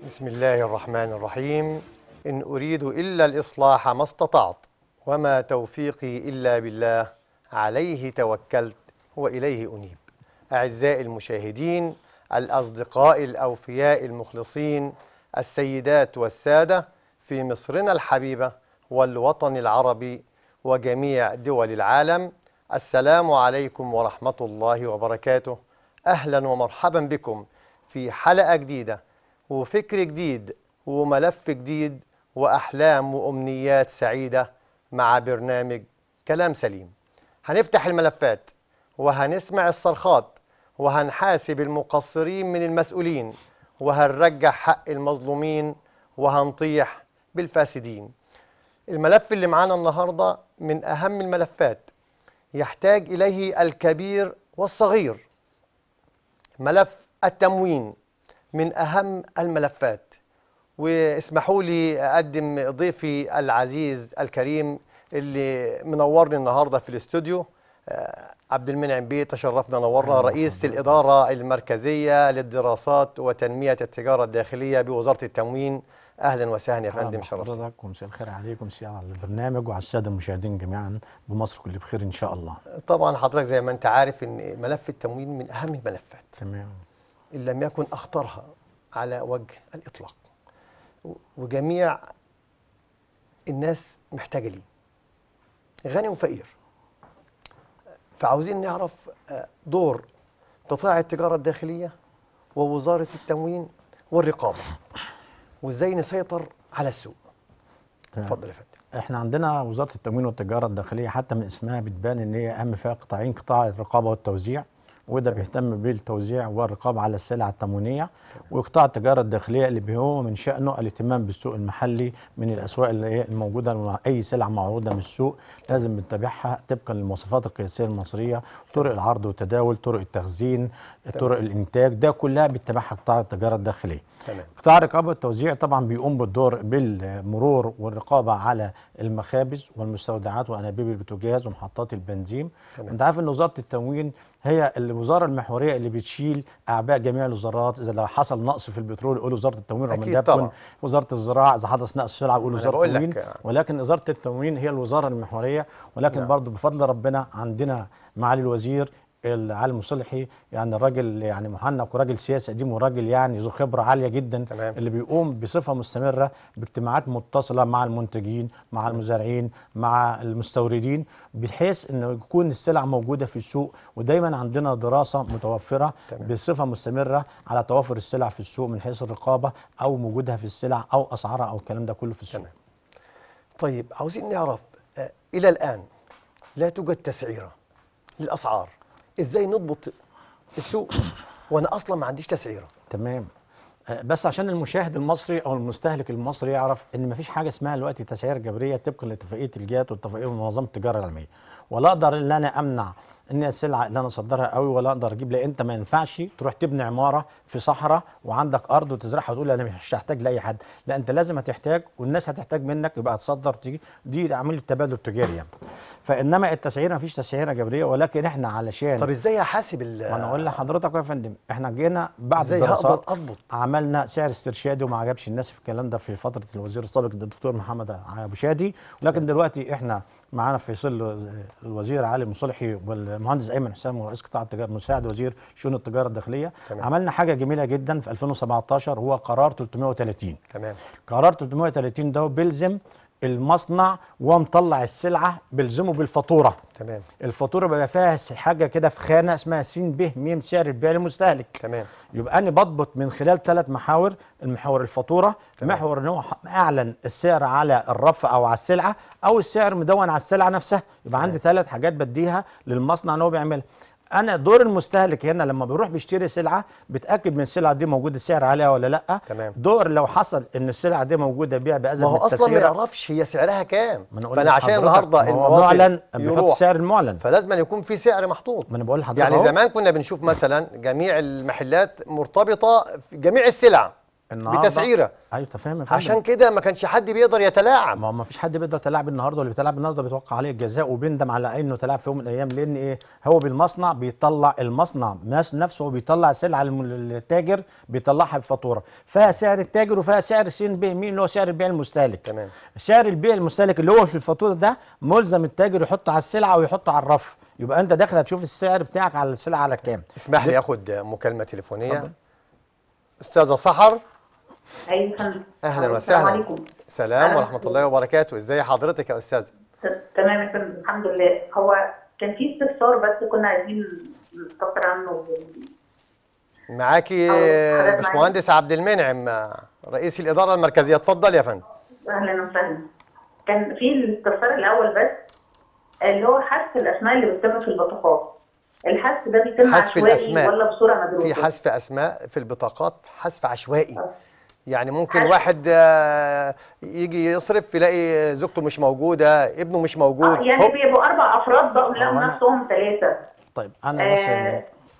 بسم الله الرحمن الرحيم إن أريد إلا الإصلاح ما استطعت وما توفيقي إلا بالله عليه توكلت وإليه أنيب أعزائي المشاهدين الأصدقاء الأوفياء المخلصين السيدات والسادة في مصرنا الحبيبة والوطن العربي وجميع دول العالم السلام عليكم ورحمة الله وبركاته أهلا ومرحبا بكم في حلقة جديدة وفكر جديد وملف جديد وأحلام وأمنيات سعيدة مع برنامج كلام سليم هنفتح الملفات وهنسمع الصرخات وهنحاسب المقصرين من المسؤولين وهنرجع حق المظلومين وهنطيح بالفاسدين الملف اللي معانا النهاردة من أهم الملفات يحتاج إليه الكبير والصغير ملف التموين من أهم الملفات واسمحوا لي أقدم ضيفي العزيز الكريم اللي منورني النهاردة في الاستوديو آه، عبد المنعم بيه تشرفنا نورنا رئيس الإدارة المركزية للدراسات وتنمية التجارة الداخلية بوزارة التموين أهلا وسهلا يا فندم شرفتنا حضرتك ومساء الخير عليكم مساء على البرنامج وعلى الساده المشاهدين جميعا بمصر كل بخير ان شاء الله طبعا حضرتك زي ما انت عارف ان ملف التموين من أهم الملفات تمام إن لم يكن أخطرها على وجه الإطلاق و- وجميع الناس محتاجة ليه غني وفقير فعاوزين نعرف آه، دور قطاع التجارة الداخلية ووزارة التموين والرقابة وإزاي نسيطر على السوق تمام. اتفضل يا فندم احنا عندنا وزاره التموين والتجاره الداخليه حتى من اسمها بتبان ان هي اهم فيها قطاعين قطاع الرقابه والتوزيع وده بيهتم بالتوزيع والرقابه على السلع التموينيه وقطاع التجاره الداخليه اللي هو من شانه الاهتمام بالسوق المحلي من الاسواق اللي هي الموجوده مع اي سلعه معروضه من السوق لازم نتبعها طبقا للمواصفات القياسيه المصريه طرق العرض والتداول طرق التخزين طرق الانتاج ده كلها بيتبعها قطاع التجاره الداخليه تمام قطاع الرقابه والتوزيع طبعا بيقوم بالدور بالمرور والرقابه على المخابز والمستودعات وانابيب البوتاجاز ومحطات البنزين تمام. انت عارف ان وزاره التموين هي الوزاره المحوريه اللي بتشيل اعباء جميع الوزارات اذا لو حصل نقص في البترول يقول وزاره التموين رغم أكيد ده طبعا. تكون وزاره الزراعه اذا حدث نقص سلعه يقول أنا وزاره بقول لك التموين يعني. ولكن وزاره التموين هي الوزاره المحوريه ولكن نعم. برضه بفضل ربنا عندنا معالي الوزير العالم المصلحي يعني الراجل يعني محنك وراجل سياسي قديم وراجل يعني ذو خبره عاليه جدا تمام. اللي بيقوم بصفه مستمره باجتماعات متصله مع المنتجين مع المزارعين مع المستوردين بحيث انه يكون السلع موجوده في السوق ودايما عندنا دراسه متوفره تمام. بصفه مستمره على توافر السلع في السوق من حيث الرقابه او وجودها في السلع او اسعارها او الكلام ده كله في السوق تمام. طيب عاوزين نعرف آه، إلى الآن لا توجد تسعيرة للأسعار إزاي نضبط السوق وأنا أصلا ما عنديش تسعيرة تمام آه، بس عشان المشاهد المصري او المستهلك المصري يعرف ان مفيش حاجه اسمها دلوقتي تسعير جبريه طبقا لاتفاقيه الجات واتفاقيه منظمه التجاره العالميه ولا اقدر ان انا امنع ان السلعه اللي انا اصدرها قوي ولا اقدر اجيب لان انت ما ينفعش تروح تبني عماره في صحراء وعندك ارض وتزرعها وتقول انا مش هحتاج لاي حد لا انت لازم هتحتاج والناس هتحتاج منك يبقى هتصدر تيجي دي عمليه تبادل تجاري يعني فانما التسعير مفيش تسعيره جبريه ولكن احنا علشان طب إزاي أحاسب ال ما انا اقول لحضرتك يا فندم احنا جينا بعد إزاي هقدر الدراسات أضبط عملنا سعر استرشادي وما عجبش الناس في الكلام ده في فتره الوزير السابق الدكتور محمد ابو شادي ولكن دلوقتي احنا معانا في ظل الوزير علي مصلحي والمهندس ايمن حسام ورئيس قطاع التجاره مساعد وزير شؤون التجاره الداخليه تمام. عملنا حاجه جميله جدا في 2017 هو قرار 330 تمام قرار 330 ده بيلزم المصنع وهو مطلع السلعه بيلزمه بالفاتوره تمام الفاتوره بيبقى فيها س- حاجه كده في خانه اسمها س ب م سعر البيع للمستهلك تمام يبقى انا بضبط من خلال ثلاث محاور المحور الفاتوره تمام. محور ان هو ح- اعلن السعر على الرف او على السلعه او السعر مدون على السلعه نفسها يبقى عندي ثلاث حاجات بديها للمصنع ان هو بيعملها انا دور المستهلك هنا لما بيروح بيشتري سلعه بتاكد من السلعه دي موجود السعر عليها ولا لا تمام. دور لو حصل ان السلعه دي موجوده بيع باذن ما هو أصلا ما التسعيرة، يعرفش هي سعرها كام ما أنا أقول فأنا عشان لحضرتك، النهاردة ما هو المواطن معلن بيحط يروح السعر المعلن فلازم أن يكون في سعر محطوط ما انا بقول لحضرتك يعني أهو. زمان كنا بنشوف مثلا جميع المحلات مرتبطة في جميع السلع النهارده بتسعيره ايوه تفهم يا فندم. عشان كده ما كانش حد بيقدر يتلاعب ما هو ما فيش حد بيقدر يتلاعب النهارده واللي بيتلاعب النهارده بيتوقع عليه الجزاء وبيندم على انه تلاعب في يوم من الايام لان ايه هو بالمصنع بيطلع المصنع ناس نفسه هو بيطلع السلعه الم- للتاجر بيطلعها بفاتوره فيها سعر التاجر وفيها سعر س ب م اللي هو سعر البيع المستهلك تمام. سعر البيع المستهلك اللي هو في الفاتوره ده ملزم التاجر يحطه على السلعه ويحطه على الرف يبقى انت داخل هتشوف السعر بتاعك على السلعه على كام اسمح لي اخد مكالمه تليفونيه استاذه سحر ايوه يا فندم اهلا السلام وسهلا عليكم سلام أهلا. ورحمه الله وبركاته ازي حضرتك يا استاذه ت- تمام يا فندم الحمد لله هو كان في استفسار بس كنا عايزين نستفسر عنه معاكي أو حضرتك باشمهندس عبد المنعم رئيس الاداره المركزيه اتفضل يا فندم اهلا وسهلا كان في الاستفسار الاول بس اللي هو حذف الاسماء اللي بتتم في البطاقات الحذف ده بيتم حذف عشوائي الأسماء. ولا بصوره مدروسه؟ في حذف اسماء في البطاقات حذف عشوائي آه. يعني ممكن حذف. واحد آه، يجي يصرف يلاقي زوجته مش موجوده ابنه مش موجود آه، يعني هو- بيبقوا اربع افراد بقوا لهم هو أنا- نفسهم ثلاثه طيب انا بس آه،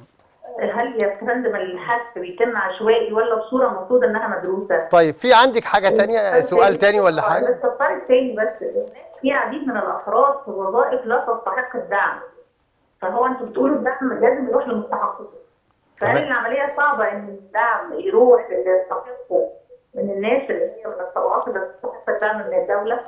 هل يا فندم الحذف بيتم عشوائي ولا بصوره المفروض انها مدروسه؟ طيب في عندك حاجه تانية سؤال تاني ولا آه، حاجه الاستفسار التاني بس في عديد من الافراد في وظائف لا تستحق الدعم فهو انتوا بتقولوا الدعم لازم يروح لمستحقه فهل تمام. العمليه صعبه ان الدعم يروح للي يستحقه من الناس اللي هي من الطبقات اللي تستحق الدعم من الدوله؟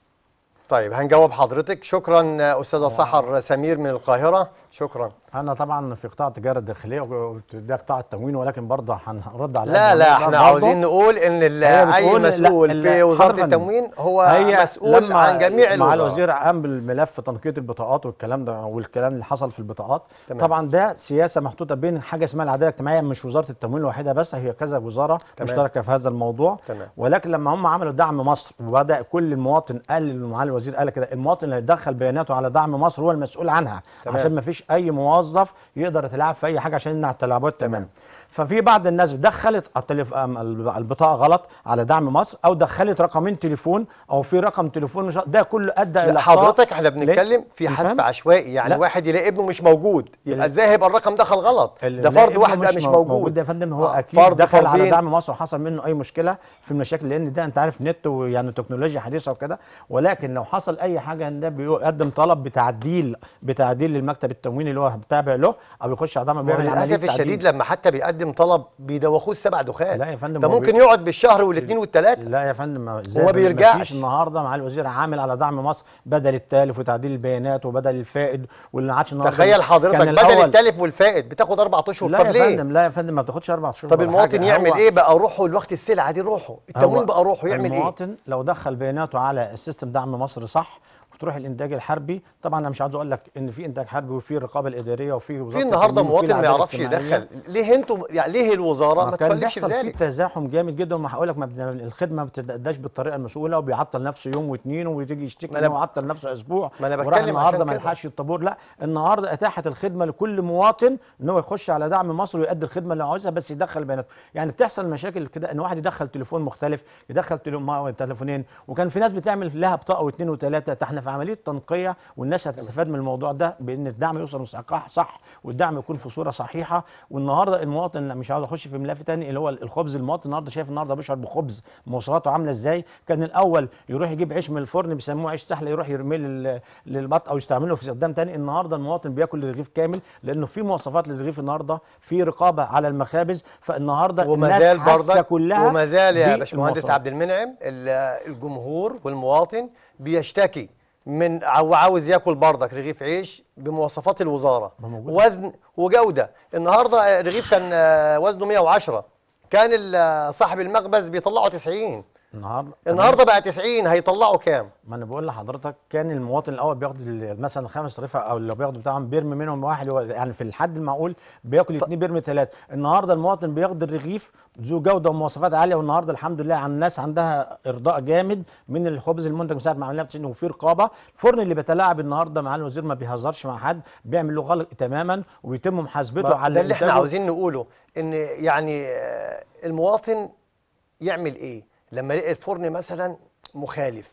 طيب هنجاوب حضرتك شكرا استاذه سحر سمير من القاهره شكرا انا طبعا في قطاع التجاره الداخليه وده قطاع التموين ولكن برضه هنرد على لا هذا لا الموضوع احنا برضه. عاوزين نقول ان ال- هي اي بتقول لا- مسؤول ال- في وزاره حرفاً التموين هو هي مسؤول لما عن جميع مع الوزارات الوزير قام بالملف تنقيه البطاقات والكلام ده والكلام اللي حصل في البطاقات تمام. طبعا ده سياسه محطوطه بين حاجه اسمها العداله الاجتماعيه مش وزاره التموين الوحيده بس هي كذا وزاره تمام. مشتركه في هذا الموضوع تمام. ولكن لما هم عملوا دعم مصر وبدا كل مواطن قال معالي الوزير قال كده المواطن اللي هيدخل بياناته على دعم مصر هو المسؤول عنها تمام. عشان ما فيش اي موظف يقدر يتلاعب في اي حاجه عشان يمنع التلاعبات تمام ففي بعض الناس دخلت التليف... أم الب- البطاقه غلط على دعم مصر او دخلت رقمين تليفون او في رقم تليفون مش ده كله ادى الى لا أخطاء. حضرتك احنا ليه؟ بنتكلم في حذف فاهم؟ عشوائي يعني لا. واحد يلاقي ابنه مش موجود يبقى ال- ازاي هيبقى الرقم دخل غلط اللي ده لا فرد ابنه واحد بقى مش مو- موجود موجود ده يا فندم هو آه، اكيد فرد دخل على فردين. دعم مصر وحصل منه اي مشكله في المشاكل لان ده انت عارف نت ويعني تكنولوجيا حديثه وكده ولكن لو حصل اي حاجه ان ده بيقدم طلب بتعديل بتعديل للمكتب التمويني اللي هو بتابع له او يخش على دعم ما هو بيعمل عمليه للاسف تعديل. الشديد لما حتى بيقدم طلب بيدوخوه السبع دخات لا يا فندم، ده هو ممكن بي- يقعد بالشهر والاثنين والثلاثه لا يا فندم ما- ازاي هو ما بيرجعش. فيش النهارده مع الوزير عامل على دعم مصر بدل التالف وتعديل البيانات وبدل الفائد واللي ما عادش النهارده تخيل حضرتك كان بدل الأول- التلف والفائد بتاخد اربع اشهر لا طب يا ليه؟ فندم لا يا فندم ما بتاخدش اربع شهور طب ولا المواطن حاجة. يعمل هو- ايه بقى روحه الوقت السلعه دي روحه التموين هو بقى روحه يعمل ايه؟ المواطن لو دخل بياناته على السيستم دعم مصر صح وتروح الانتاج الحربي طبعا انا مش عاوز اقول لك ان في انتاج حربي وفي الرقابه الاداريه وفي وزاره في النهارده التموين وفي مواطن ما العدالة يعرفش الاجتماعية. يدخل ليه انتوا يعني ليه الوزاره ما كان تكلفش بيحصل في ذلك؟ تزاحم جامد جدا وما هقول لك ما بت- الخدمه ما بتتاداش بالطريقه المسؤوله وبيعطل نفسه يوم واثنين ويجي يشتكي ما أنا انه عطل نفسه اسبوع ما أنا وراح بتكلم النهارده عشان ما كده. لحقش الطابور لا النهارده اتاحت الخدمه لكل مواطن ان هو يخش على دعم مصر ويؤدي الخدمه اللي عاوزها بس يدخل بياناته يعني بتحصل مشاكل كده ان واحد يدخل تليفون مختلف يدخل تلو- ما- تليفونين وكان في ناس بتعمل لها بطاقه واثنين وثلاثه ده احنا في عمليه تنقيه والناس هتستفاد من الموضوع ده بان الدعم يوصل مستحقه صح والدعم يكون في صوره صحيحه والنهارده المواطن لا مش عاوز اخش في ملف تاني اللي هو الخبز المواطن النهارده شايف النهارده بيشعر بخبز مواصفاته عامله ازاي كان الاول يروح يجيب عيش من الفرن بيسموه عيش سهل يروح يرميه لل- للمط او يستعمله في استخدام تاني النهارده المواطن بياكل الرغيف كامل لانه في مواصفات للرغيف النهارده في رقابه على المخابز فالنهارده وما الناس زال حاسة برضك كلها وما زال يا باشمهندس بالمواصفات. عبد المنعم ال- الجمهور والمواطن بيشتكي من او عاوز ياكل برضك رغيف عيش بمواصفات الوزاره ما موجود. وزن وجوده النهارده الرغيف كان آه، وزنه 110 كان ال- صاحب المخبز بيطلعه 90 النهارده النهارده بقى 90 هيطلعوا كام ما انا بقول لحضرتك كان المواطن الاول بياخد ال- مثلا الخمس رغيف او اللي بياخده بتاعهم بيرمي منهم واحد هو يعني في الحد المعقول بياكل اثنين بيرمي ثلاثه النهارده المواطن بياخد الرغيف ذو جوده ومواصفات عاليه والنهارده الحمد لله عن الناس عندها ارضاء جامد من الخبز المنتج من ساعه ما عملناه بتسعين وفي رقابه الفرن اللي بيتلاعب النهارده مع الوزير ما بيهزرش مع حد بيعمل له غلط تماما ويتم محاسبته على ده اللي احنا إنتاجه. عاوزين نقوله ان يعني آه، المواطن يعمل ايه لما يلاقي الفرن مثلا مخالف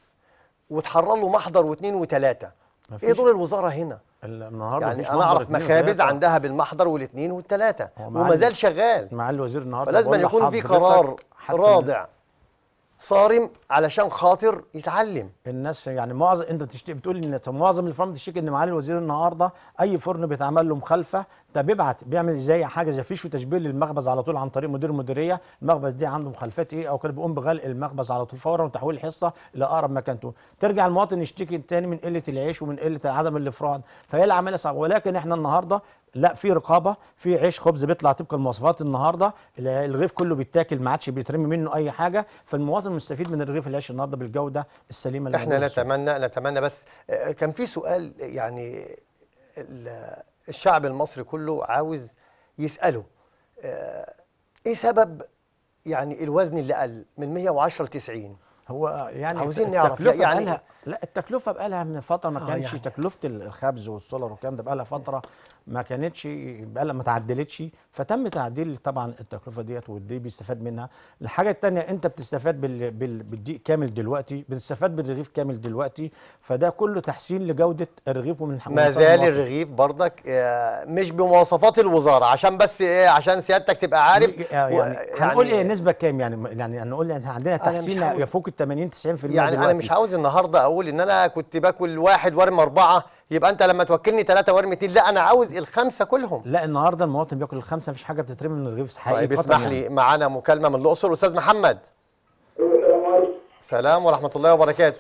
وتحرر له محضر واثنين وثلاثه مفيش. ايه دور الوزاره هنا ال- النهارده يعني مفيش انا محضر اعرف اتنين مخابز وتلاتة. عندها بالمحضر والاثنين والثلاثه هو مع وما ال- زال شغال مع الوزير النهارده فلازم بقول يكون في لحضرتك قرار حتى راضع صارم علشان خاطر يتعلم الناس يعني معظم انت بتشتكي بتقول ان معظم الفرن بتشتكي ان معالي الوزير النهارده اي فرن بيتعمل له مخالفه ده بيبعت بيعمل زي حاجه زي فيش وتشبيه للمخبز على طول عن طريق مدير المديريه المخبز دي عنده مخالفات ايه او كده بيقوم بغلق المخبز على طول فورا وتحويل الحصه لاقرب مكانته ترجع المواطن يشتكي تاني من قله العيش ومن قله عدم الافراد فهي العمليه صعبه ولكن احنا النهارده لا في رقابه في عيش خبز بيطلع طبق المواصفات النهارده الرغيف كله بيتاكل ما عادش بيترمي منه اي حاجه فالمواطن مستفيد من الرغيف العيش النهارده بالجوده السليمه اللي احنا موجودة في السوق. نتمنى نتمنى بس آه، كان في سؤال يعني ال- الشعب المصري كله عاوز يسأله آه، ايه سبب يعني الوزن اللي قل من 110 ل 90 هو يعني عاوزين نعرف. لا، التكلفة يعني- بقالها لا التكلفه بقالها من فتره ما آه، كانش يعني. تكلفه الخبز والسولر والكلام ده بقالها فتره ما كانتش بقالها ما تعدلتش فتم تعديل طبعا التكلفه ديت والدي بيستفاد منها الحاجه الثانيه انت بتستفاد بال... بال... بالدقيق كامل دلوقتي بتستفاد بالرغيف كامل دلوقتي فده كله تحسين لجوده الرغيف ومن ما زال الرغيف برضك آه، مش بمواصفات الوزارة عشان بس ايه عشان سيادتك تبقى عارف يعني, و- هنقول ايه نسبه كام يعني يعني هنقول احنا عندنا أنا مش تحسين عاوز- يفوق ال 80 90% يعني انا دلوقتي. مش عاوز النهارده اقول ان انا كنت باكل واحد وارمي اربعه يبقى انت لما توكلني ثلاثه وارمي اتنين لا انا عاوز الخمسه كلهم لا النهارده المواطن بياكل الخمسه مفيش حاجه بتترمي من الرغيف حقيقي طيب قطعاً اسمح يعني. لي معانا مكالمه من الاقصر استاذ محمد السلام عليكم سلام ورحمه الله وبركاته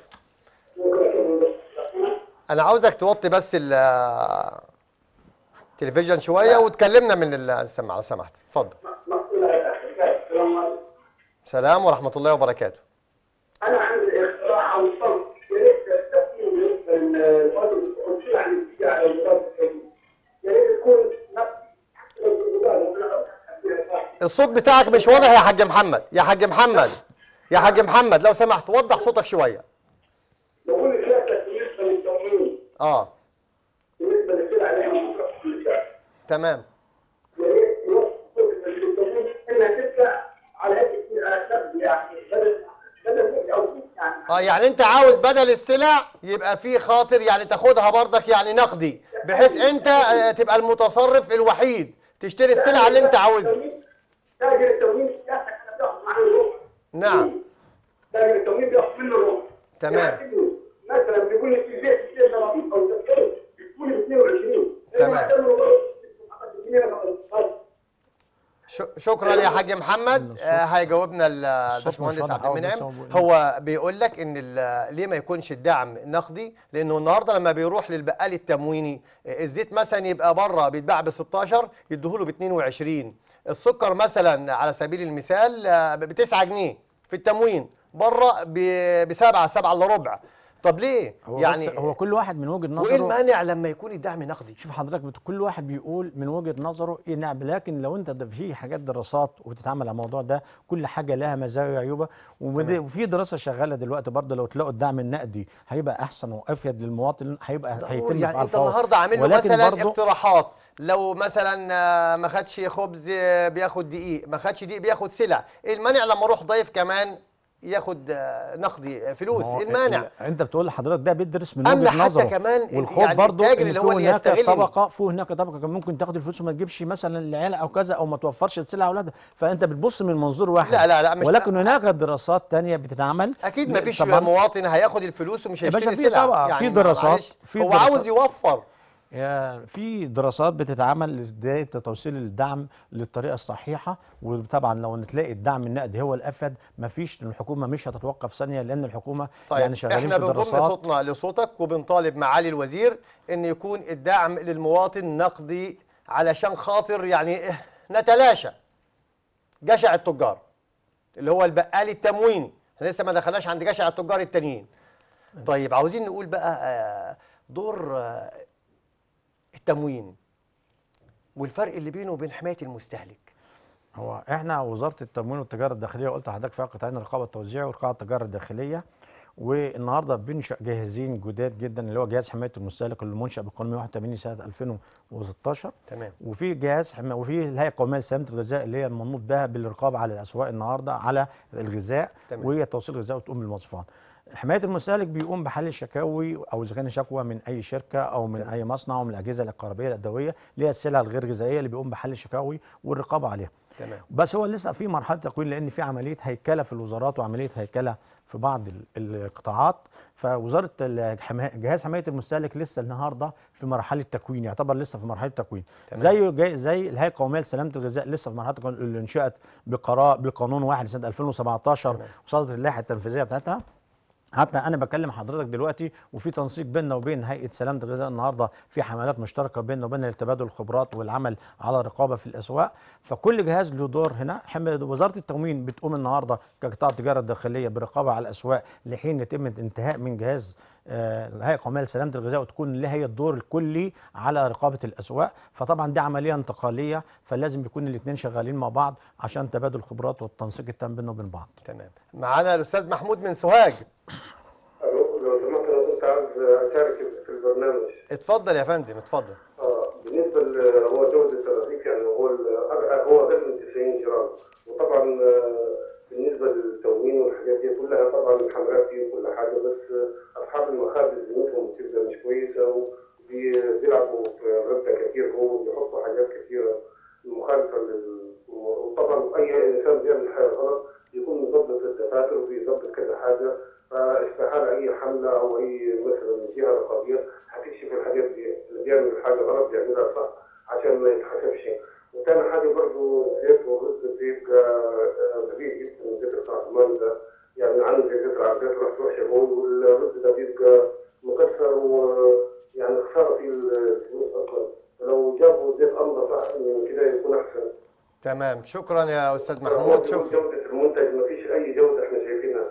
انا عاوزك توطي بس ال- التلفزيون شويه وتكلمنا من السماعه لو سمحت اتفضل السلام عليكم سلام ورحمه الله وبركاته انا عندي اقتراح او صوت يا ريت التقييم بالنسبه للفاضل القدسي عن الاتجاه على الوزاره الكريمه يا ريت يكون نفس الصوت بتاعك مش واضح يا حاج محمد يا حاج محمد يا حاج محمد لو سمحت وضح صوتك شويه بقول لسيادتك بالنسبه للتموين اه بالنسبه للسلع اللي احنا بنصرفها في الشارع تمام يا ريت يوصفوا للتموين انها تبدا على هيك نقد يعني بدل بدل او يعني اه يعني انت عاوز بدل السلع يبقى في خاطر يعني تاخدها برضك يعني نقدي بحيث انت آه، تبقى المتصرف الوحيد تشتري السلع اللي انت عاوزها تاجر التموين سيادتك انا بياخد معاه الروح نعم تاجر التموين بياخد منه الروح تمام. يعني مثلا بيقول لي في زيت في زيت زرابيط او تذكره بتقول ب 22 تمام. ش- شكرا يا حاج محمد آه، هيجاوبنا ال- الباشمهندس واضح عبد أوي، المنعم بس هو بيقول- هو بيقول لك ان ال- ليه ما يكونش الدعم نقدي لانه النهارده لما بيروح للبقال التمويني آه، الزيت مثلا يبقى بره بيتباع ب 16 يديهوله ب 22 السكر مثلا على سبيل المثال ب 9 جنيه في التموين بره ب 7 7 الا ربع طب ليه هو يعني يعني هو كل واحد من وجهه وايه نظره المانع لما يكون الدعم نقدي شوف حضرتك بت- كل واحد بيقول من وجهه نظره ايه نعم لكن لو انت ده في حاجات دراسات وبتتعمل على الموضوع ده كل حاجه لها مزايا وعيوبها وبد- وفي دراسه شغاله دلوقتي برضه لو تلاقوا الدعم النقدي هيبقى احسن وافيد للمواطن هيبقى هيتم يعني على انت الفور. النهارده عامل له ولكن مثلا برضه اقتراحات لو مثلا آه، ما خدش خبز آه، بياخد دقيق ما خدش دقيق بياخد سلع ايه المانع لما اروح ضيف كمان ياخد آه، نقدي آه، فلوس ما هو ايه المانع ال- انت بتقول لحضرتك ده بيدرس من أما وجهه حتى نظره كمان والخوف يعني برضه التاجر ان اللي في هو اللي هناك يستغلني. طبقه في هناك طبقه كان ممكن تاخد الفلوس وما تجيبش مثلا العيال او كذا او ما توفرش السلع اولادها فانت بتبص من منظور واحد لا، لا، لا، مش- ولكن هناك دراسات تانية بتتعمل اكيد ما فيش طبعاً مواطن هياخد الفلوس ومش يا باشا هيشتري في سلع طبعا في ما- دراسات معلش، في هو دراسات عاوز يوفر يا في دراسات بتتعمل لبدايه توصيل الدعم للطريقه الصحيحه وطبعا لو نتلاقي الدعم النقدي هو الافيد مفيش الحكومه مش هتتوقف ثانيه لان الحكومه طيب يعني شغالين احنا في بنضم دراسات صوتنا لصوتك وبنطالب معالي الوزير ان يكون الدعم للمواطن نقدي علشان خاطر يعني إيه، نتلاشى جشع التجار اللي هو البقال التمويني احنا لسه ما دخلناش عند جشع التجار التانيين طيب عاوزين نقول بقى آه، دور آه، التموين والفرق اللي بينه وبين حمايه المستهلك هو احنا وزاره التموين والتجاره الداخليه قلت لحضرتك فيها قطاعين الرقابه التوزيعي ورقابه التجاره الداخليه والنهارده بنشا جاهزين جداد جدا اللي هو جهاز حمايه المستهلك اللي منشا بالقانون 181 سنه 2016 تمام وفي جهاز حما وفي الهيئه القوميه لسلامه الغذاء اللي هي المنوط بها بالرقابه على الاسواق النهارده على الغذاء تمام. وهي توصيل الغذاء وتقوم بالمواصفات حمايه المستهلك بيقوم بحل الشكاوي او اذا كان شكوى من اي شركه او من اي مصنع او من الاجهزه الكهربائيه الادويه اللي هي السلع الغير غذائيه اللي بيقوم بحل الشكاوي والرقابه عليها تمام بس هو لسه في مرحله تكوين لان في عمليه هيكله في الوزارات وعمليه هيكله في بعض ال- القطاعات فوزاره الحما- جهاز حمايه المستهلك لسه النهارده في مرحله تكوين يعتبر لسه في مرحله تكوين تمام. زيه جاي زي الهيئه القوميه لسلامه الغذاء لسه في مرحله تكوين اللي انشات بقرار بقانون واحد سنه 2017 تمام. وصدرت اللائحه التنفيذيه بتاعتها حتى انا بكلم حضرتك دلوقتي وفي تنسيق بيننا وبين هيئه سلامه الغذاء النهارده في حملات مشتركه بيننا وبين لتبادل الخبرات والعمل على الرقابه في الاسواق فكل جهاز له دور هنا حم- وزاره التموين بتقوم النهارده كقطاع التجاره الداخليه بالرقابه على الاسواق لحين يتم الانتهاء من جهاز آه، الهيئه القوميه لسلامه الغذاء وتكون لها هي الدور الكلي على رقابه الاسواق فطبعا دي عمليه انتقاليه فلازم يكون الاثنين شغالين مع بعض عشان تبادل الخبرات والتنسيق التام بيننا وبين بعض تمام معانا الاستاذ محمود من سوهاج ألو، لو سمحت انا كنت عاوز اشارك في البرنامج اتفضل يا فندم اتفضل آه، بالنسبه ل- هو جوده الرغيف يعني هو ال- هو اقل من 90 جرام وطبعا آه، بالنسبه للتموين والحاجات دي كلها طبعا الحملات فيه وكل حاجه بس آه، اصحاب المخابز ذمتهم بتبقى مش كويسه وبيلعبوا في رده كتير هو بيحطوا حاجات كتيره مخالفه لل وطبعا اي انسان بيعمل حاجه غلط يكون مظبط الدفاتر وبيظبط كذا حاجه فاستحاله اي حمله او اي مثلا جهه رقابيه هتكشف الحاجات دي اللي بيعمل حاجه غلط بيعملها صح عشان ما يتحاسبش وتاني حاجه برضه زيت والرز بيبقى آه، غريب جدا من زيت الطعمان ده يعني عندي زيت العباد رحت وحشه بقول والرز ده بيبقى مكسر ويعني خساره في الفلوس اصلا فلو جابوا زيت انضف من كده يكون احسن تمام شكرا يا استاذ محمود شكرا جوده المنتج ما فيش اي جوده احنا شايفينها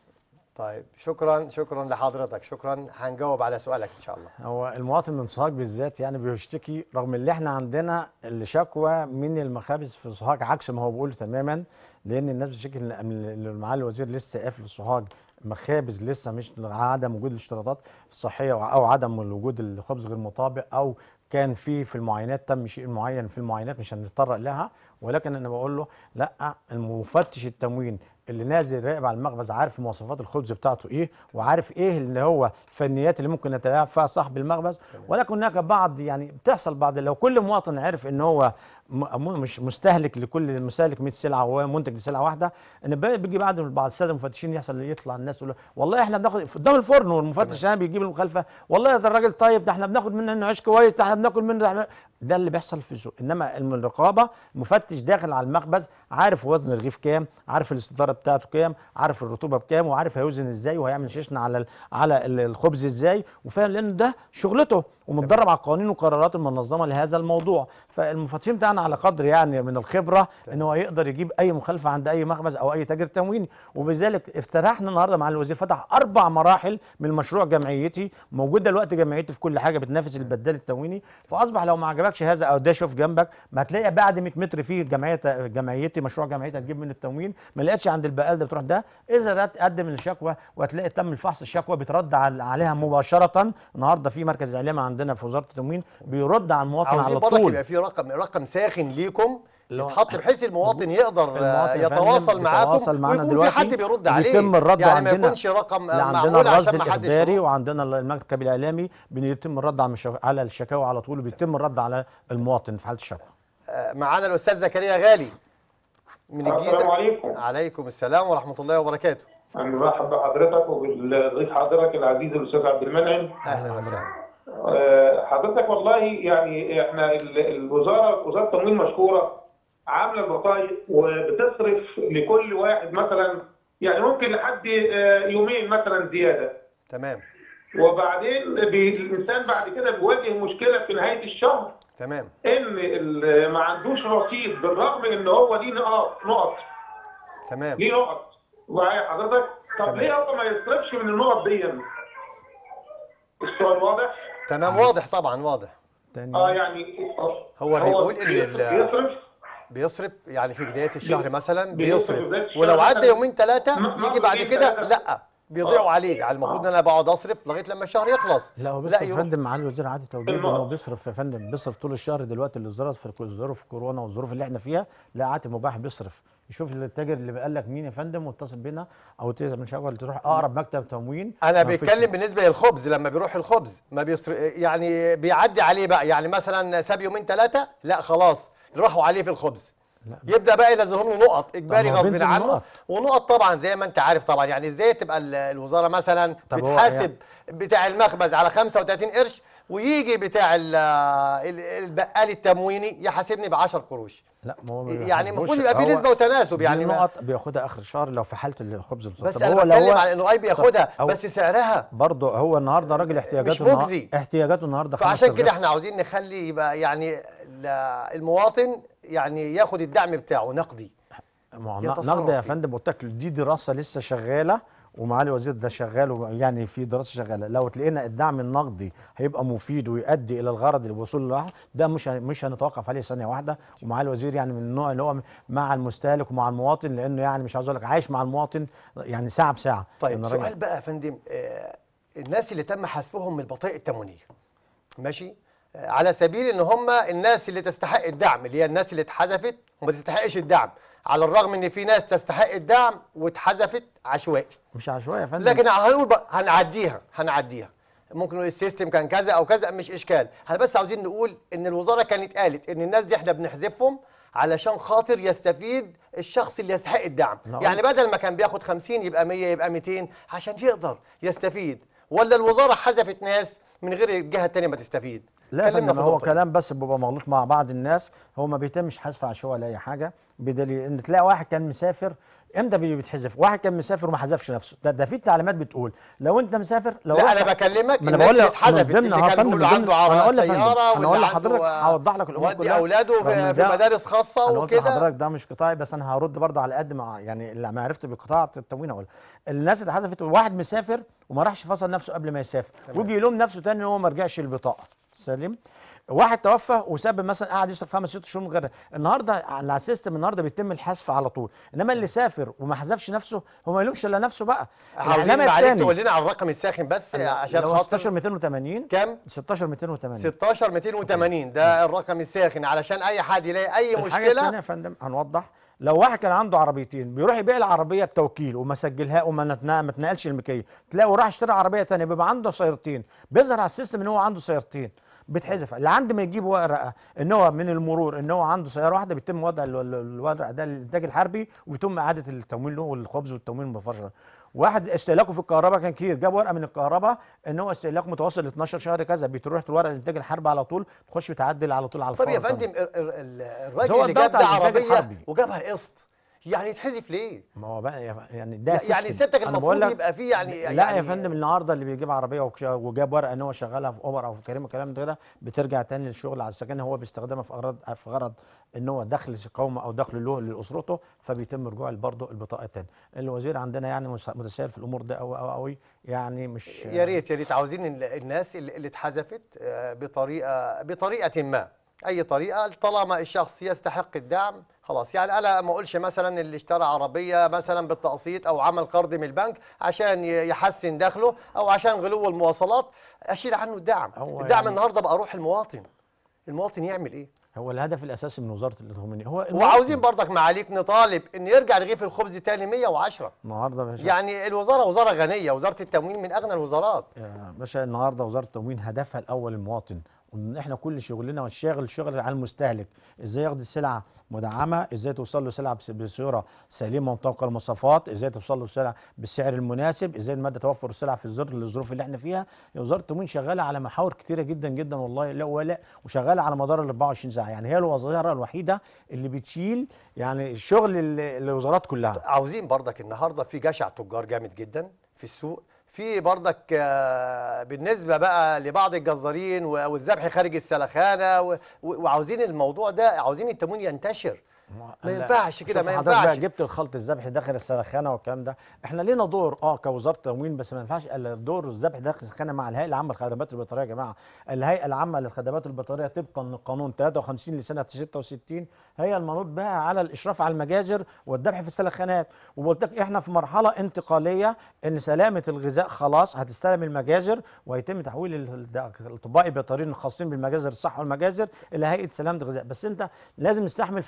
طيب شكرا شكرا لحضرتك شكرا هنجاوب على سؤالك ان شاء الله هو المواطن من سوهاج بالذات يعني بيشتكي رغم اللي احنا عندنا الشكوى من المخابز في سوهاج عكس ما هو بيقول تماما لان الناس بتشتكي ان إن معالي الوزير لسه قافل في سوهاج مخابز لسه مش عدم وجود الاشتراطات الصحيه او عدم وجود الخبز غير مطابق او كان في في المعاينات تم شيء معين في المعاينات مش هنتطرق لها ولكن انا بقول له لا المفتش التموين اللي نازل يراقب على المخبز عارف مواصفات الخبز بتاعته ايه وعارف ايه اللي هو الفنيات اللي ممكن يتلاعب فيها صاحب المخبز ولكن هناك بعض يعني بتحصل بعض لو كل مواطن عرف ان هو م- م- مش مستهلك لكل مستهلك 100 سلعه وهو منتج لسلعه واحده ان بقى بيجي بعد بعض الساده المفتشين يحصل يطلع الناس تقول له والله احنا بناخد في قدام الفرن والمفتش هنا بيجيب المخالفه والله ده الراجل طيب ده احنا بناخد منه عيش كويس ده احنا بناكل منه ده, احنا ده اللي بيحصل في السوق انما الم- الرقابه مفتش داخل على المخبز عارف وزن الرغيف كام عارف الاستداره بتاعته كام عارف الرطوبه بكام وعارف هيوزن ازاي وهيعمل شيشن على ال- على ال- الخبز ازاي وفاهم لان ده شغلته ومتدرب على القوانين والقرارات المنظمه لهذا الموضوع فالمفتشين بتاعنا على قدر يعني من الخبره ان هو يقدر يجيب اي مخالفه عند اي مخبز او اي تاجر تمويني وبذلك افتتحنا النهارده مع الوزير فتح اربع مراحل من مشروع جمعيتي موجود دلوقتي جمعيتي في كل حاجه بتنافس البدال التمويني فاصبح لو ما عجبكش هذا او ده شوف جنبك ما هتلاقي بعد 100 متر في جمعيه جمعيتي مشروع جمعيتي هتجيب من التموين ما لقيتش عند البقال ده بتروح ده اذا ده تقدم الشكوى وهتلاقي تم الفحص الشكوى بيترد على- عليها مباشره النهارده في مركز اعلام عندنا في وزاره التموين بيرد على المواطن عاوزين على برضك طول يبقى في رقم رقم ساخن ليكم اللي هو- يتحط بحيث المواطن يقدر آه، المواطن يا فندم يتواصل معاكم بيتواصل معانا ويكون في حد دلوقتي بيرد عليه وبيتم الرد يعني ما عندنا يكونش رقم آه، لا عندنا معمول الرصد عشان ما حدش الاخباري يروح. وعندنا المكتب الاعلامي بيتم الرد على المشا- على الشكاوى على طول وبيتم الرد على المواطن في حاله الشكوى آه، معانا الاستاذ زكريا غالي من السلام الجيزه عليكم عليكم السلام ورحمه الله وبركاته انا مرحب بحضرتك وبالضيف حضرتك العزيز الاستاذ عبد المنعم اهلا وسهلا آه، حضرتك والله يعني احنا ال- الوزاره وزاره التموين مشكوره عامله البطايق وبتصرف لكل واحد مثلا يعني ممكن لحد آه، يومين مثلا زياده تمام وبعدين بي- الانسان بعد كده بيواجه مشكله في نهايه الشهر تمام ان ال- ما عندوش رصيد بالرغم ان هو ليه نقط نقط تمام ليه نقط معايا حضرتك طب تمام. ليه هو ما يصرفش من النقط دي السؤال واضح تمام واضح طبعا واضح تاني اه يعني هو بيقول إن ال- بيصرف بيصرف يعني في بدايه الشهر مثلا بيصرف بيصرف بداية الشهر ولو عدى مثلاً يومين ثلاثه م- يجي مرة بعد اتنين كده تلاتة. لا بيضيعوا آه. عليه يعني المفروض ان انا بقعد اصرف لغايه لما الشهر يخلص لا هو لا بيصرف يا يروح فندم معالي الوزير عادي توجيه النقط. انه بيصرف يا فندم بيصرف طول الشهر دلوقتي اللي ظرف في ظروف كورونا والظروف اللي احنا فيها لا عادي مباح بيصرف يشوف التاجر اللي قال لك مين يا فندم واتصل بينا او تنزل من شكوى تروح اقرب مكتب تموين انا ما فيش- بيتكلم بالنسبه للخبز لما بيروح الخبز ما بيصر... يعني بيعدي عليه بقى يعني مثلا ساب يومين ثلاثه لا خلاص راحوا عليه في الخبز يبدا بقى ينزلهم له نقط اجباري طب ما هو غصب بينزل عنه نقط. ونقط طبعا زي ما انت عارف طبعا يعني ازاي تبقى ال- الوزاره مثلا طب هو بتحاسب بتاع المخبز على 35 قرش ويجي بتاع ال- ال- البقال التمويني يحاسبني ب 10 قروش لا ما هو ما يعني بيحاسبوش. المفروض يبقى في هو نسبه وتناسب دي يعني ما- نقط بياخدها اخر الشهر لو في حاله الخبز المسطح. بس طب انا هو لو بتكلم هو- على انه اي بياخدها هو- بس سعرها برضه هو النهارده راجل احتياجاته مش النهار- مجزي. احتياجاته النهارده خمس فعشان كده رغيف. احنا عاوزين نخلي يبقى يعني ال- المواطن يعني ياخد الدعم بتاعه نقدي ما هو يتصرف نقد يا فيه. فندم قلت لك دي دراسه لسه شغاله ومعالي الوزير ده شغال و- يعني في دراسه شغاله لو لقينا الدعم النقدي هيبقى مفيد ويؤدي الى الغرض الوصول له ده مش ه- مش هنتوقف عليه ثانيه واحده ومعالي الوزير يعني من النوع اللي هو مع المستهلك ومع المواطن لانه يعني مش عاوز اقول لك عايش مع المواطن يعني ساعه بساعه طيب لأن الراجل- سؤال بقى يا فندم آه، الناس اللي تم حذفهم من البطائق التموينيه ماشي آه، على سبيل ان هم الناس اللي تستحق الدعم اللي هي الناس اللي اتحذفت وما تستحقش الدعم على الرغم ان في ناس تستحق الدعم واتحذفت عشوائي مش عشوائي يا فندم لكن هنقول بقى هنعديها هنعديها ممكن نقول السيستم كان كذا او كذا مش اشكال احنا بس عاوزين نقول ان الوزاره كانت قالت ان الناس دي احنا بنحذفهم علشان خاطر يستفيد الشخص اللي يستحق الدعم نعم. يعني بدل ما كان بياخد 50 يبقى 100 يبقى 200 عشان يقدر يستفيد ولا الوزاره حذفت ناس من غير الجهه الثانيه ما تستفيد لا يا كلمنا فندم في هو النقطة دي. كلام بس بيبقى مغلوط مع بعض الناس هو ما بيتمش حذف عشوائي ولا اي حاجه بدليل ان تلاقي واحد كان مسافر امتى بي- بيتحذف واحد كان مسافر وما حذفش نفسه ده, ده في تعليمات بتقول لو انت مسافر لو لا رحت- انا بكلمك ما انا الناس بقول اللي لك اتحذفت من ضمن اللي أهو كان يا فندم بيقولوا من عنده ضمن- أنا عربية أقول لك يا فندم، سياره أنا أقول واللي لحضرتك عنده، هوضح لك الأمور ودي كلها. اولاده رغم في, إن في ده- مدارس خاصه انا قلت وكده لحضرتك ده مش قطاعي بس انا هرد برضه على قد ما يعني اللي عرفت بقطاع التموين اقول الناس اللي حذفت واحد مسافر وما راحش فصل نفسه قبل ما يسافر ويجي يلوم نفسه تاني ان هو ما رجعش البطاقه سليم واحد توفى وساب مثلا قعد يصرف خمس ست شهور من غير النهارده على السيستم النهارده بيتم الحذف على طول انما اللي سافر وما حذفش نفسه هو ما يلومش الا نفسه بقى عاوزين العلامة معلش التاني تقول لنا على الرقم الساخن بس عشان اللي هو خاطر 16 280 كام 16 280 16 280 ده الرقم الساخن علشان اي حد يلاقي اي الحاجة التانية مشكله يا فندم هنوضح لو واحد كان عنده عربيتين بيروح يبيع العربيه بتوكيل وما سجلها وما نتنا- ما اتنقلش الملكيه تلاقي وراح اشترى عربيه تانية بيبقى عنده سيارتين بيظهر على السيستم ان هو عنده سيارتين بتحذف لعند ما يجيب ورقه ان هو من المرور ان هو عنده سياره واحده بيتم وضع ال- ال- الورق ده للانتاج الحربي ويتم اعاده التمويل له والخبز والتموين المباشر واحد استهلاكه في الكهرباء كان كتير جاب ورقه من الكهرباء ان هو استهلاكه متوسط ل 12 شهر كذا بتروح الورقه للانتاج الحربي على طول تخش تعدل على طول على طب يا الفور فندم ال- ال- ال- الراجل هو اللي جاب الضغط ده على الإنتاج عربيه الحربي. وجابها قسط يعني يتحذف ليه؟ ما هو بقى يا- يعني ده يعني سيستم. سيادتك أنا المفروض بقول لك يبقى فيه يعني لا يعني يا فندم النهارده اللي بيجيب عربيه وكش- وجاب ورقه ان هو شغالها في اوبر او في كريم الكلام ده كده بترجع تاني للشغل على السكن هو بيستخدمها في اغراض في غرض ان هو دخل قومه او دخل له لاسرته فبيتم رجوع برضه البطاقه تاني الوزير عندنا يعني مس- متساهل في الامور ده قوي قوي قوي يعني مش يا ريت يا ريت عاوزين ال- الناس اللي اللي اتحذفت آه، بطريقه بطريقه ما اي طريقه طالما الشخص يستحق الدعم خلاص يعني انا ما اقولش مثلا اللي اشترى عربيه مثلا بالتقسيط او عمل قرض من البنك عشان ي- يحسن دخله او عشان غلو المواصلات اشيل عنه الدعم هو الدعم يعني- النهارده بقى روح المواطن المواطن يعمل ايه هو الهدف الاساسي من وزاره التضامن هو وعاوزين برضك معاليك نطالب ان يرجع رغيف الخبز تاني 110 النهارده يا باشا يعني الوزاره وزاره غنيه وزاره التموين من اغنى الوزارات يا باشا النهارده وزاره التموين هدفها الاول المواطن وان احنا كل شغلنا والشاغل الشغل على المستهلك ازاي ياخد السلعه مدعمه ازاي توصل له سلعه بس- بصوره سليمه ومطابقه للمواصفات ازاي توصل له السلعه بالسعر المناسب ازاي الماده توفر السلعه في الظروف الظروف اللي احنا فيها يا وزاره التموين شغاله على محاور كتيره جدا جدا والله لا ولا وشغاله على مدار ال 24 ساعه يعني هي الوظيفه الوحيده اللي بتشيل يعني الشغل ال- الوزارات كلها عاوزين برضك النهارده في جشع تجار جامد جدا في السوق في برضك آه، بالنسبه بقى لبعض الجزارين و- والذبح خارج السلخانه و- و- وعاوزين الموضوع ده عاوزين التموين ينتشر ما ينفعش كده شوف ما حضرتك بقى ينفعش جبت الخلط الذبحي داخل السلخانه والكلام ده احنا لينا دور اه كوزاره تموين بس ما ينفعش الا دور الذبح داخل السلخانه مع الهيئه العامه للخدمات البيطريه يا جماعه الهيئه العامه للخدمات البيطريه طبقا للقانون 53 لسنه 66 هي المنوط بها على الاشراف على المجازر والذبح في السلخانات وقلت لك احنا في مرحله انتقاليه ان سلامه الغذاء خلاص هتستلم المجازر ويتم تحويل ال- ال- الاطباء البيطريين الخاصين بالمجازر الصحه والمجازر الى هيئه سلامه الغذاء بس انت لازم نستحمل في المرحله دي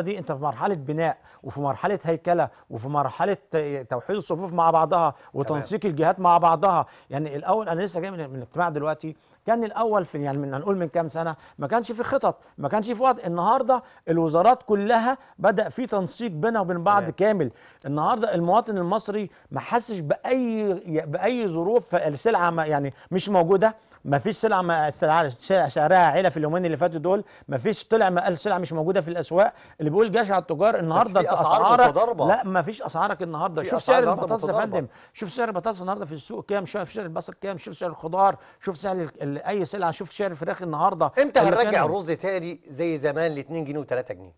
دي انت في مرحله بناء وفي مرحله هيكله وفي مرحله ت- توحيد الصفوف مع بعضها وتنسيق الجهات مع بعضها يعني الاول انا لسه جاي من من الاجتماع دلوقتي كان الاول في يعني من هنقول من كام سنه ما كانش في خطط ما كانش في وضع النهارده الوزارات كلها بدا في تنسيق بينها وبين بعض تمام. كامل النهارده المواطن المصري ما حسش باي باي ظروف السلعه ما يعني مش موجوده ما فيش سلعه ما سلعة- سعرها عالي في اليومين اللي فاتوا دول ما فيش طلع ما قال سلعه مش موجوده في الاسواق اللي بيقول جشع التجار النهارده في انت أسعار اسعارك متضاربة. لا ما فيش اسعارك النهارده في شوف أسعار سعر النهاردة البطاطس يا متضاربة. فندم شوف سعر البطاطس النهارده في السوق كام شوف سعر البصل كام شوف سعر الخضار شوف سعر ال- ال- اي سلعه شوف سعر الفراخ النهارده امتى اللي هنرجع كان- الرز تاني زي زمان ل 2 جنيه و3 جنيه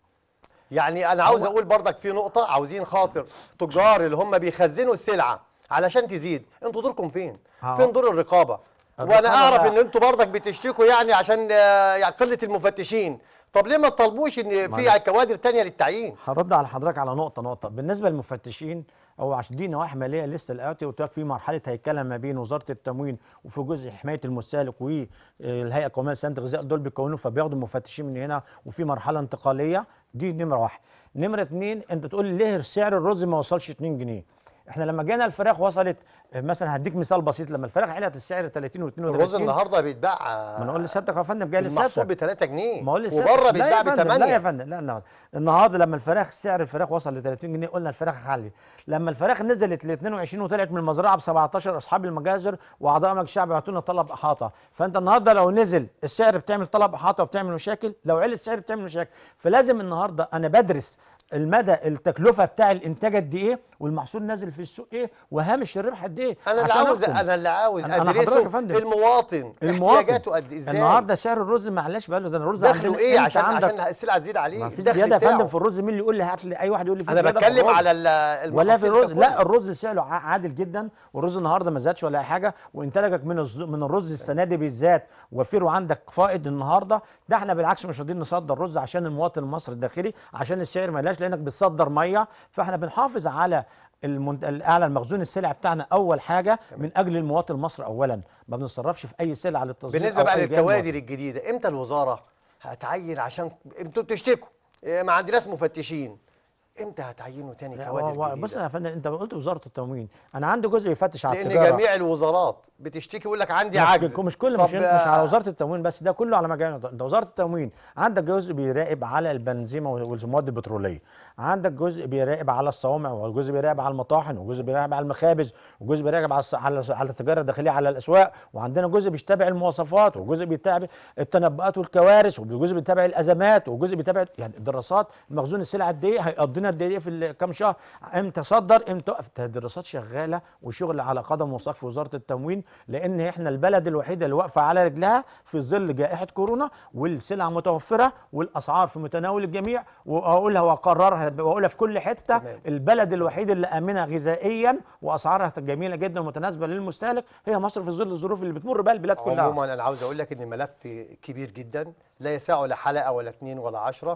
يعني انا عاوز اقول برضك في نقطه عاوزين خاطر تجار اللي هم بيخزنوا السلعه علشان تزيد انتوا دوركم فين اه. فين دور الرقابه وانا الرقابة اعرف بقى- ان انتوا برضك بتشتكوا يعني عشان آه، يعني قله المفتشين طب ليه ما تطالبوش ان ما في كوادر تانية للتعيين هرد على حضرتك على نقطة نقطة بالنسبة للمفتشين هو عشان دي نواحي مالية لسه الآتي قلت لك في مرحلة هيكلة ما بين وزارة التموين وفي جزء حماية المستهلك والهيئة القومية لسلامة الغذاء دول بيكونوا فبياخدوا مفتشين من هنا وفي مرحلة انتقالية دي نمرة واحد نمرة اتنين انت تقول لي ليه سعر الرز ما وصلش 2 جنيه احنا لما جينا الفراخ وصلت مثلا هديك مثال بسيط لما الفراخ علت السعر 30 و 32 الرز النهارده بيتباع ما انا اقول لسيادتك يا فندم جاي المحصول لسيادتك ب 3 جنيه ما اقول لسيادتك وبره لا بيتباع يا ب فندم، لا يا 8 فندم لا لا النهارده لما الفراخ سعر الفراخ وصل ل 30 جنيه قلنا الفراخ حلي لما الفراخ نزلت ل 22 وطلعت من المزرعه ب 17 اصحاب المجازر واعضاء مجلس الشعب بعتوا لنا طلب احاطه فانت النهارده لو نزل السعر بتعمل طلب احاطه وبتعمل مشاكل لو عل السعر بتعمل مشاكل فلازم النهارده انا بدرس المدى التكلفه بتاع الانتاج قد ايه والمحصول نازل في السوق ايه وهامش الربح قد ايه انا اللي عشان عاوز أحكم. انا اللي عاوز أنا- أنا حضرتك ادرسه يا فندم. المواطن المواطن احتياجاته قد ازاي النهارده سعر الرز معلش بقى له ده الرز دخله عندنا ايه أنت عشان عندك عشان السلعه تزيد عليه ما فيش الدخل زياده يا فندم بتاعه. في الرز مين اللي يقول لي هات لي اي واحد يقول لي في انا زيادة في بتكلم الرز. على ال- ولا في المحاصيل الرز ككل. لا الرز سعره ع- عادل جدا والرز النهارده ما زادش ولا اي حاجه وانتاجك من الز... من الرز السنه دي بالذات وفير وعندك فائض النهارده ده احنا بالعكس مش راضيين نصدر رز عشان المواطن المصري الداخلي عشان السعر ما يلاش لانك بتصدر ميه فاحنا بنحافظ على المنت... الاعلى المخزون السلع بتاعنا اول حاجه من اجل المواطن المصري اولا ما بنتصرفش في اي سلعه للتصدير بالنسبه أو بقى أي جهة للكوادر الجديده امتى الوزاره هتعين عشان انتوا بتشتكوا إيه، ما عندناش مفتشين امتى هتعينوا تاني لا، كوادر هو- بص جديده يا فندم انت قلت وزاره التموين انا عندي جزء بيفتش على لان التجاره جميع الوزارات بتشتكي يقول لك عندي مش عجز مش كل طب مش, مش على وزاره التموين بس ده كله على مجال انت وزاره التموين عندك جزء بيراقب على البنزيمه والمواد البتروليه عندك جزء بيراقب على الصوامع وجزء بيراقب على المطاحن وجزء بيراقب على المخابز وجزء بيراقب على الص- على على التجاره الداخليه على الاسواق وعندنا جزء بيتابع المواصفات وجزء بيتابع التنبؤات والكوارث وجزء بيتابع الازمات وجزء بيتابع يعني الدراسات مخزون السلع قد ايه هيقضينا قد ايه في ال- كام شهر امتى صدر امتى وقف الدراسات شغاله وشغل على قدم وساق في وزاره التموين لان احنا البلد الوحيده اللي واقفه على رجلها في ظل جائحه كورونا والسلع متوفره والاسعار في متناول الجميع واقولها واقررها واقولها في كل حته تمام. البلد الوحيد اللي امنه غذائيا واسعارها جميله جدا ومتناسبه للمستهلك هي مصر في ظل الظروف اللي بتمر بها البلاد كلها عموما انا عاوز اقول لك ان ملف كبير جدا لا يسع لا حلقه ولا اثنين ولا عشرة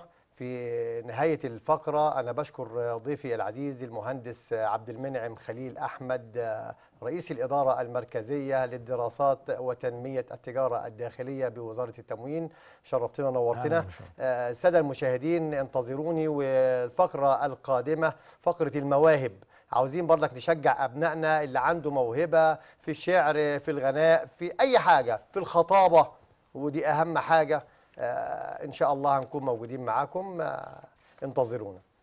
في نهايه الفقره انا بشكر ضيفي العزيز المهندس عبد المنعم خليل احمد رئيس الاداره المركزيه للدراسات وتنميه التجاره الداخليه بوزاره التموين شرفتنا نورتنا أهلاً وسهلاً. آه، الساده المشاهدين انتظروني والفقره القادمه فقره المواهب عاوزين برضك نشجع ابنائنا اللي عنده موهبه في الشعر في الغناء في اي حاجه في الخطابه ودي اهم حاجه آه، ان شاء الله هنكون موجودين معاكم آه، انتظرونا